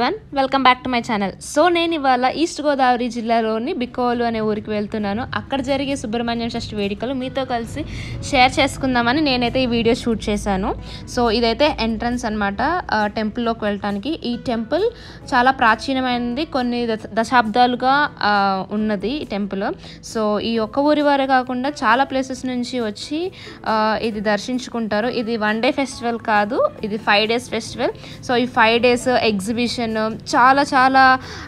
Everyone welcome back to my channel so నేను ఇవాళ east Godavari జిల్లాలోని బికోలు అనే ఊరికి వెళ్తున్నాను అక్కడ జరిగే సుబ్రహ్మణ్యం షష్ఠి వేడుకలు మీతో కలిసి షేర్ చేసుకుందామని నేనైతే ఈ వీడియో షూట్ చేశాను సో ఇదైతే ఎంట్రన్స్ అనమాట టెంపుల్లోకి వెళ్ళటానికి ఈ టెంపుల్ చాలా ప్రాచీనమైనది కొన్ని దశ- దశాబ్దాలుగా ఆ, ఉన్నది ఈ టెంపుల్ సో ఈ ఒక్క ఊరి వారే కాకుండా చాలా ప్లేసెస్ నుంచి వచ్చి ఆ, ఇది దర్శించుకుంటారు ఇది వన్ డే ఫెస్టివల్ కాదు ఇది ఫైవ్ డేస్ ఫెస్టివల్ సో ఈ ఫైవ్ డేస్ ఎగ్జిబిషన్ చాలా చాలా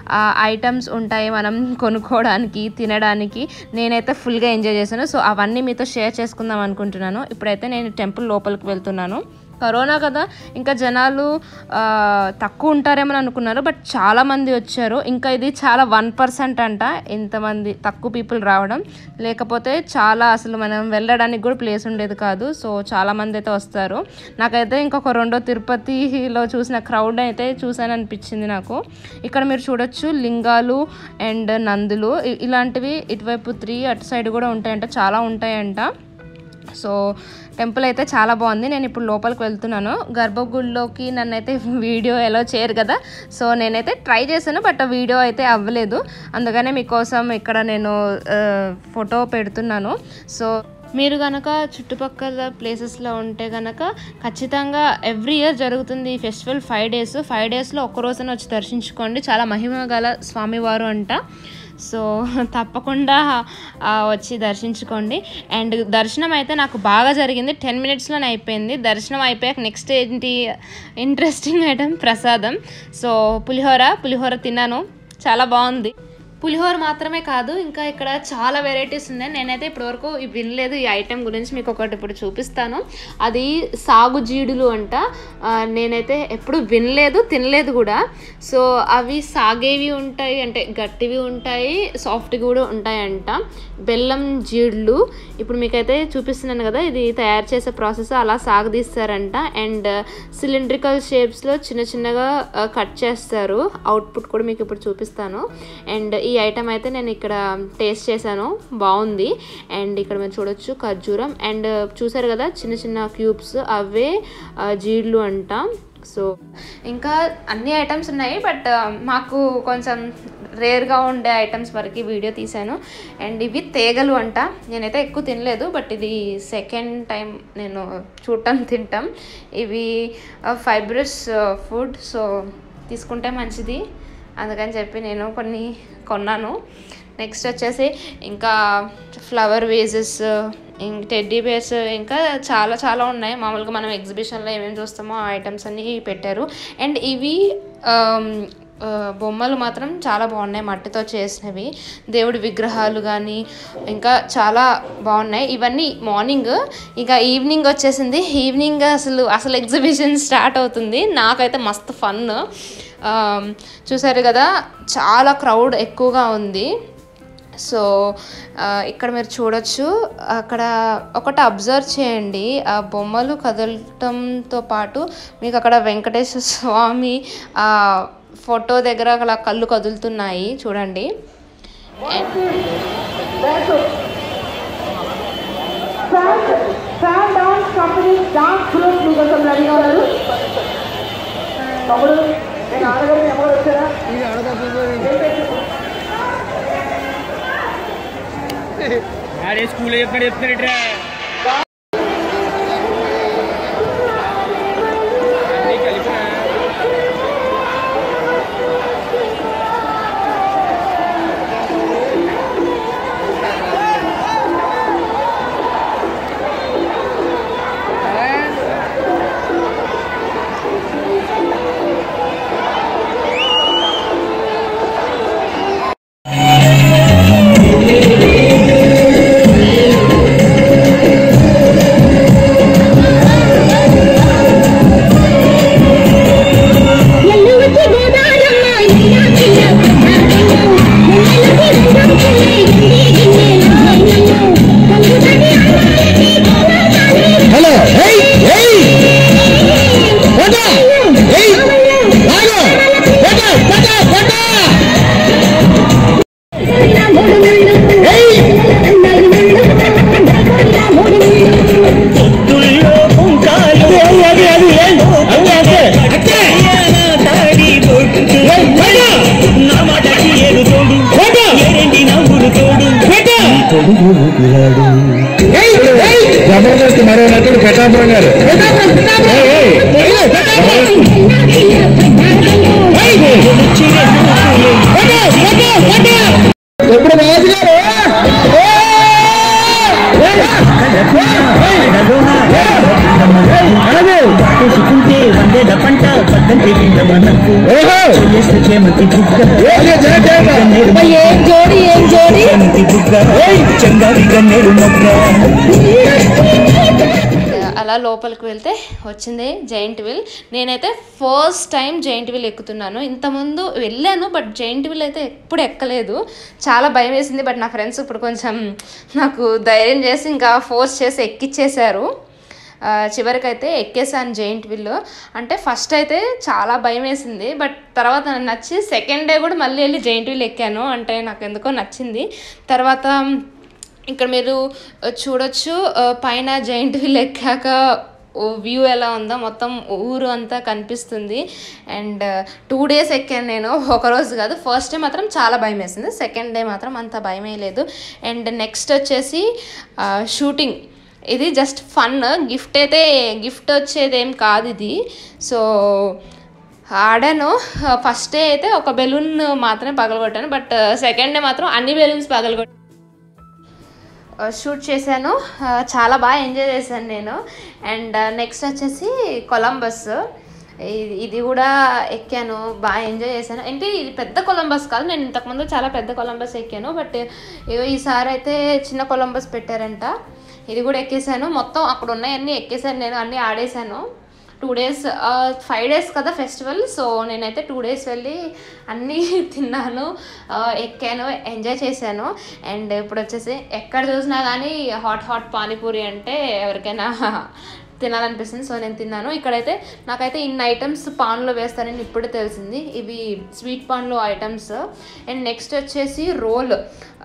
ఐటమ్స్ ఉంటాయి మనం కొనుక్కోవడానికి తినడానికి నేనైతే ఫుల్గా ఎంజాయ్ చేశాను సో అవన్నీ మీతో షేర్ చేసుకుందాం అనుకుంటున్నాను ఇప్పుడైతే నేను టెంపుల్ లోపలికి వెళ్తున్నాను కరోనా కదా ఇంకా జనాలు ఆ, తక్కువ ఉంటారేమని అనుకున్నారు బట్ చాలా మంది వచ్చారు ఇంకా ఇది చాలా వన్ పర్సెంట్ అంట ఇంతమంది తక్కువ పీపుల్ రావడం లేకపోతే చాలా అసలు మనం వెళ్ళడానికి కూడా ప్లేస్ ఉండేది కాదు సో చాలా మంది అయితే వస్తారు నాకైతే ఇంకొక రెండో తిరుపతిలో చూసిన క్రౌడ్ అయితే చూసాను అనిపించింది నాకు ఇక్కడ మీరు చూడొచ్చు లింగాలు అండ్ నందులు ఇ- ఇలాంటివి ఇటువైపు త్రీ అటు సైడ్ కూడా ఉంటాయంట చాలా ఉంటాయంట సో టెంపుల్ అయితే చాలా బాగుంది నేను ఇప్పుడు లోపలికి వెళ్తున్నాను గర్భగుడిలోకి నన్ను అయితే వీడియో ఎలా చేయరు కదా సో నేనైతే ట్రై చేశాను బట్ ఆ వీడియో అయితే అవ్వలేదు అందుకనే మీకోసం ఇక్కడ నేను ఆ, ఫోటో పెడుతున్నాను సో మీరు కనుక చుట్టుపక్కల ప్లేసెస్లో ఉంటే కనుక ఖచ్చితంగా ఎవ్రీ ఇయర్ జరుగుతుంది ఈ ఫెస్టివల్ ఫైవ్ డేస్ ఫైవ్ డేస్లో ఒక్క రోజున వచ్చి దర్శించుకోండి చాలా మహిమ గల స్వామివారు అంట సో తప్పకుండా ఆ, వచ్చి దర్శించుకోండి అండ్ దర్శనం అయితే నాకు బాగా జరిగింది టెన్ మినిట్స్లోనే అయిపోయింది దర్శనం అయిపోయాక నెక్స్ట్ ఏంటి ఇంట్రెస్టింగ్ ఐటమ్ ప్రసాదం సో పులిహోర పులిహోర తిన్నాను చాలా బాగుంది పులిహోర మాత్రమే కాదు ఇంకా ఇక్కడ చాలా వెరైటీస్ ఉన్నాయి నేనైతే ఇప్పటివరకు ఇవి వినలేదు ఈ ఐటెం గురించి మీకు ఒకటి ఇప్పుడు చూపిస్తాను అది సాగు జీడులు అంట ఆ, నేనైతే ఎప్పుడు వినలేదు తినలేదు కూడా సో అవి సాగేవి ఉంటాయి అంటే గట్టివి ఉంటాయి సాఫ్ట్వి కూడా ఉంటాయంట బెల్లం జీడులు ఇప్పుడు మీకైతే చూపిస్తున్నాను కదా ఇది తయారు చేసే ప్రాసెస్ అలా సాగదీస్తారంట అండ్ సిలిండ్రికల్ షేప్స్లో చిన్న చిన్నగా కట్ చేస్తారు అవుట్పుట్ కూడా మీకు ఇప్పుడు చూపిస్తాను అండ్ ఈ ఐటమ్ అయితే నేను ఇక్కడ టేస్ట్ చేశాను బాగుంది అండ్ ఇక్కడ మీరు చూడొచ్చు ఖర్జూరం అండ్ చూసారు కదా చిన్న చిన్న క్యూబ్స్ అవే ఆ, జీడ్లు అంట సో ఇంకా అన్ని ఐటమ్స్ ఉన్నాయి బట్ మాకు కొంచెం రేర్గా ఉండే ఐటమ్స్ వరకు వీడియో తీశాను అండ్ ఇవి తేగలు అంట నేనైతే ఎక్కువ తినలేదు బట్ ఇది సెకండ్ టైం నేను చూడటం తింటాం ఇవి ఫైబ్రస్ ఫుడ్ సో తీసుకుంటే మంచిది అందుకని చెప్పి నేను కొన్ని కొన్నాను నెక్స్ట్ వచ్చేసి ఇంకా ఫ్లవర్ వేజెస్ ఇంక టెడ్డీ బేర్స్ ఇంకా చాలా చాలా ఉన్నాయి మామూలుగా మనం ఎగ్జిబిషన్లో ఏమేమి చూస్తామో ఆ ఐటమ్స్ అన్నీ పెట్టారు అండ్ ఇవి ఆమ్, ఆ, బొమ్మలు మాత్రం చాలా బాగున్నాయి మట్టితో చేసినవి దేవుడి విగ్రహాలు కానీ ఇంకా చాలా బాగున్నాయి ఇవన్నీ మార్నింగ్ ఇంకా ఈవినింగ్ వచ్చేసింది ఈవినింగ్ అసలు అసలు ఎగ్జిబిషన్ స్టార్ట్ అవుతుంది నాకైతే మస్తు ఫన్ చూసారు కదా చాలా క్రౌడ్ ఎక్కువగా ఉంది సో ఆ, ఇక్కడ మీరు చూడొచ్చు అక్కడ ఒకటి అబ్జర్వ్ చేయండి ఆ బొమ్మలు కదలటంతో పాటు మీకు అక్కడ వెంకటేశ్వర స్వామి ఆ ఫోటో దగ్గర అలా కళ్ళు కదులుతున్నాయి చూడండి fan dance company dance group మీకోసం రెడీగా ఉన్నారు తమ్ముడు నేను ఆడగారు ఎవరు వచ్చారా అరే స్కూల్ చెప్పినట్టు చెప్తున్నారట్రా అన్నీ కలిపినా ¡Vamos! పిల్లగాడు జబర్దస్త్ మరో నటుడు పెటాపురం గారు ఏయ్, ఏయ్. ఎప్పుడు రాజు గారు చూసుకుంటే వందేద పంట పద్దంటే కింద మనకు ఓహో చేమంతి బుగ్గ ఓకే, జయ జయ. ఏం జోడి ఏం జోడి చేమంతి బుగ్గ చంగావి గన్నేరు మొగ్గ అలా లోపలికి వెళ్తే వచ్చింది జైంట్ వీల్ నేనైతే ఫస్ట్ టైం జైంట్ వీల్ ఎక్కుతున్నాను ఇంతకుముందు వెళ్ళాను బట్ జైంట్ వీల్ అయితే ఎప్పుడు ఎక్కలేదు చాలా భయం వేసింది బట్ నా ఫ్రెండ్స్ ఇప్పుడు కొంచెం నాకు ధైర్యం చేసి ఇంకా ఫోర్స్ చేసి ఎక్కిచ్చేశారు ఆ, చివరికైతే ఎక్కేసాను జైంట్ వీల్ అంటే ఫస్ట్ అయితే చాలా భయం వేసింది బట్ తర్వాత నాకు నచ్చి సెకండ్ డే కూడా మళ్ళీ వెళ్ళి జైంట్ వీల్ ఎక్కాను అంటే నాకు ఎందుకో నచ్చింది తర్వాత ఇక్కడ మీరు ఆ, చూడొచ్చు ఆ, పైన జైంట్ వీల్ ఎక్కాక వ్యూ ఎలా ఉందో మొత్తం ఊరు అంతా కనిపిస్తుంది అండ్ టూ డేస్ ఎక్కాను నేను ఒక రోజు కాదు ఫస్ట్ డే మాత్రం చాలా భయం వేసింది సెకండ్ డే మాత్రం అంత భయం లేదు అండ్ నెక్స్ట్ వచ్చేసి షూటింగ్ ఇది జస్ట్ ఫన్ గిఫ్ట్ అయితే గిఫ్ట్ వచ్చేది ఏం కాదు ఇది సో ఆడాను ఫస్ట్ డే అయితే ఒక బెలూన్ మాత్రమే పగలగొట్టాను బట్ సెకండ్ డే మాత్రం అన్ని బెలూన్స్ పగలగొట్టాను షూట్ చేశాను ఆ, చాలా బాగా ఎంజాయ్ చేశాను నేను అండ్ నెక్స్ట్ వచ్చేసి కొలంబస్ ఇది ఇది కూడా ఎక్కాను బాగా ఎంజాయ్ చేశాను అంటే ఇది పెద్ద కొలంబస్ కాదు నేను ఇంతకుముందు చాలా పెద్ద కొలంబస్ ఎక్కాను బట్ ఇగో ఈసారి అయితే చిన్న కొలంబస్ పెట్టారంట ఇది కూడా ఎక్కేసాను మొత్తం అక్కడ ఉన్నాయన్నీ ఎక్కేసాను నేను అన్నీ ఆడేసాను టూ డేస్ ఫైవ్ డేస్ కదా ఫెస్టివల్ సో నేనైతే టూ డేస్ వెళ్ళి అన్నీ తిన్నాను ఆ, ఎక్కాను ఎంజాయ్ చేశాను అండ్ ఇప్పుడు వచ్చేసి ఎక్కడ చూసినా కానీ హాట్ హాట్ పానీపూరి అంటే ఎవరికైనా తినాలనిపిస్తుంది సో నేను తిన్నాను ఇక్కడైతే నాకైతే ఇన్ని ఐటమ్స్ పాన్లో వేస్తానని ఇప్పుడే తెలిసింది ఇవి స్వీట్ పాన్లో ఐటమ్స్ అండ్ నెక్స్ట్ వచ్చేసి రోల్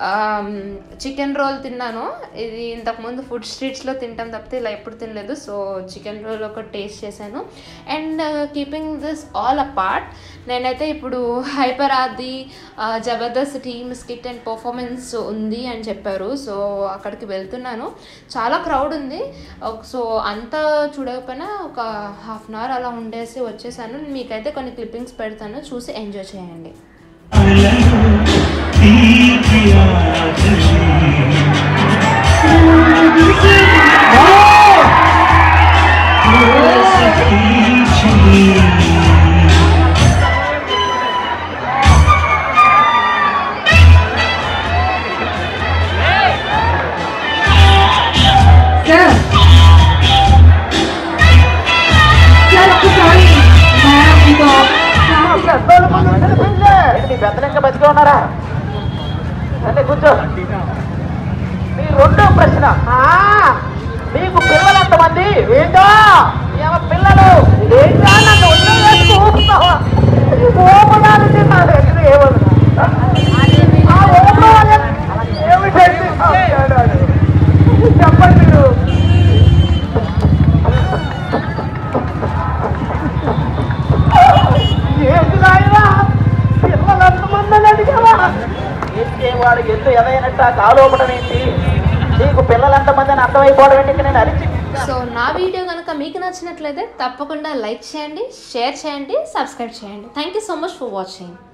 చికెన్ రోల్ తిన్నాను ఇది ఇంతకుముందు ఫుడ్ స్ట్రీట్స్లో తింటాం తప్పితే ఇలా ఎప్పుడు తినలేదు సో చికెన్ రోల్ ఒక టేస్ట్ చేశాను and keeping this all apart నేనైతే ఇప్పుడు hyper Aadi Jabardasth team skit and performance ఉంది అని చెప్పారు సో అక్కడికి వెళ్తున్నాను చాలా క్రౌడ్ ఉంది సో అంతా చూడకపోయినా ఒక హాఫ్ అన్ అవర్ అలా ఉండేసి వచ్చేసాను మీకైతే కొన్ని క్లిప్పింగ్స్ పెడతాను చూసి ఎంజాయ్ చేయండి సార్ సార్ ఒక్కసారి మేడం మీతో మీ పెద్దలు ఇంకా బతికే ఉన్నారా అంటే కూర్చో మీ రెండో ప్రశ్న ఆ, మీకు పిల్లలు ఎంతమంది ఏంటో ఏమ పిల్లలు ఏంటో నన్ను వదిలేసి చూస్తున్నావా? ఊపడానికి నా దగ్గర ఏమన్నా? ఆ ఊపడాలి. ఏమిటండి? చెప్పండి మీరు ఏంటి నాయనా పిల్లలు ఎంతమంది అడిగావా ఏంటి వాడు ఎల్లు ఎదైనట్టు ఆ కాలోపడం ఏంటి నీకు పిల్లలు ఎంతమంది అని అర్థమైపోవడం ఏంటి ఇక నేను అరిచి సో నా వీడియో కనుక మీకు నచ్చినట్లయితే తప్పకుండా లైక్ చేయండి షేర్ చేయండి సబ్స్క్రైబ్ చేయండి thank you so much for watching